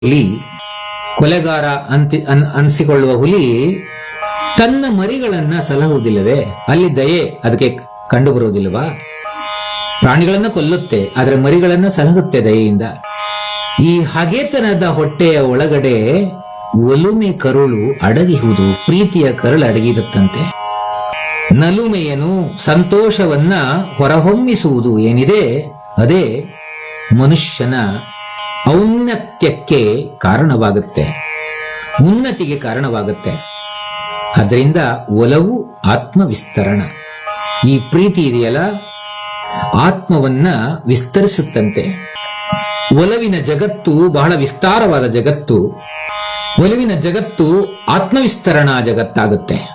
ಹುಲಿ ಕೊಲೆಗಾರ ಅಂತಿ ಅನ್ ಅನಿಸಿಕೊಳ್ಳುವ ಹುಲಿ ತನ್ನ ಮರಿಗಳನ್ನ ಸಲಹುವುದಿಲ್ಲವೇ ಅಲ್ಲಿ ದಯೆ ಅದಕ್ಕೆ ಕಂಡು ಬರುವುದಿಲ್ಲವಾ ಪ್ರಾಣಿಗಳನ್ನ ಕೊಲ್ಲುತ್ತೆ ಆದರೆ ಮರಿಗಳನ್ನ ಸಲಹುತ್ತೆ ದಯೆಯಿಂದ ಈ ಹಗೆತನದ ಹೊಟ್ಟೆಯ ಒಳಗಡೆ ಒಲುಮೆ ಕರುಳು ಅಡಗಿಹುದು ಪ್ರೀತಿಯ ಕರುಳು ಅಡಗಿರುತ್ತಂತೆ ನಲುಮೆಯನು ಸಂತೋಷವನ್ನ ಹೊರಹೊಮ್ಮಿಸುವುದು ಏನಿದೆ ಅದೇ ಮನುಷ್ಯನ ಔನ್ನತ್ಯಕ್ಕೆ ಕಾರಣವಾಗುತ್ತೆ ಉನ್ನತಿಗೆ ಕಾರಣವಾಗುತ್ತೆ ಅದರಿಂದ ಒಲವು ಆತ್ಮವಿಸ್ತರಣ ಈ ಪ್ರೀತಿ ಇದೆಯಲ್ಲ ಆತ್ಮವನ್ನ ವಿಸ್ತರಿಸುತ್ತಂತೆ ಒಲವಿನ ಜಗತ್ತು ಬಹಳ ವಿಸ್ತಾರವಾದ ಜಗತ್ತು ಒಲವಿನ ಜಗತ್ತು ಆತ್ಮವಿಸ್ತರಣಾ ಜಗತ್ತಾಗುತ್ತೆ